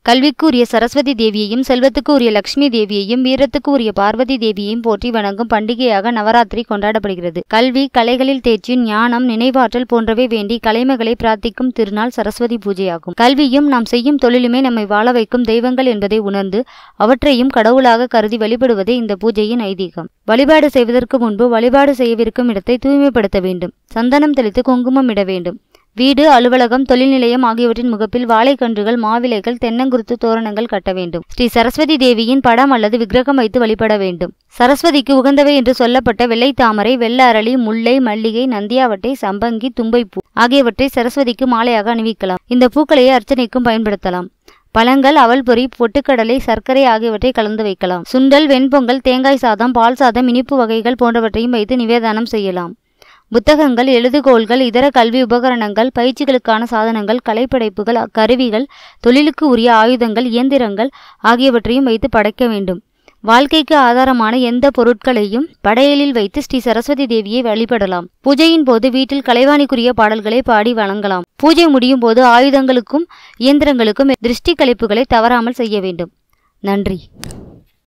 கல்விக்கு உரிய சரஸ்வதி தேவியையும் செல்வத்துக்கு உரிய லட்சுமி தேவியையும் வீரத்துக்கு உரிய பார்வதி தேவியையும் போற்றி வணங்கும் பண்டிகையாக நவராத்திரி கொண்டாடப்படுகிறது கல்வி கலைகளில் தேர்ச்சி ஞானம் நினைவாற்றல் போன்றவை வேண்டி கலைமகளை பிரார்த்திக்கும் திருநாள் சரஸ்வதி பூஜையாகும் கல்வியும் நாம் செய்யும் தொழிலுமே நம்மை வாழ வைக்கும் தெய்வங்கள் என்பதை உணர்ந்து அவற்றையும் கடவுளாக கருதி வழிபடுவதே இந்த பூஜையின் ஐதீகம் வழிபாடு செய்வதற்கு முன்பு வழிபாடு செய்யவிருக்கும் இடத்தை தூய்மைப்படுத்த வேண்டும் சந்தனம் தெளித்து குங்குமம் இட வேண்டும் வீடு அலுவலகம் தொழில் நிலையம் ஆகியவற்றின் முகப்பில் வாழைக்கன்றுகள் மாவிலைகள் தென்னங்குருத்து தோரணங்கள் கட்ட வேண்டும் ஸ்ரீ சரஸ்வதி தேவியின் படம் அல்லது விக்கிரகம் வைத்து வழிபட வேண்டும் சரஸ்வதிக்கு உகந்தவை என்று சொல்லப்பட்ட வெள்ளை தாமரை வெள்ள அரளி முல்லை மல்லிகை நந்தியாவட்டை சம்பங்கி தும்பைப்பூ ஆகியவற்றை சரஸ்வதிக்கு மாலையாக அணிவிக்கலாம் இந்த பூக்களையே அர்ச்சனைக்கும் பயன்படுத்தலாம் பழங்கள் அவல் பொரி பொட்டுக்கடலை சர்க்கரை ஆகியவற்றை கலந்து வைக்கலாம் சுண்டல் வெண்பொங்கல் தேங்காய் சாதம் பால் சாதம் இனிப்பு வகைகள் போன்றவற்றையும் வைத்து நிவேதானம் செய்யலாம் புத்தகங்கள் எழுதுகோள்கள் இதர கல்வி உபகரணங்கள் பயிற்சிகளுக்கான சாதனங்கள் கலைப்படைப்புகள் கருவிகள் தொழிலுக்கு உரிய ஆயுதங்கள் இயந்திரங்கள் ஆகியவற்றையும் வைத்து படைக்க வேண்டும் வாழ்க்கைக்கு ஆதாரமான எந்த பொருட்களையும் படையலில் வைத்து ஸ்ரீ சரஸ்வதி தேவியை வழிபடலாம் பூஜையின் போது வீட்டில் கலைவாணிக்குரிய பாடல்களை பாடி வணங்கலாம் பூஜை முடியும் போது ஆயுதங்களுக்கும் இயந்திரங்களுக்கும் திருஷ்டி கழிப்புகளை தவறாமல் செய்ய வேண்டும் நன்றி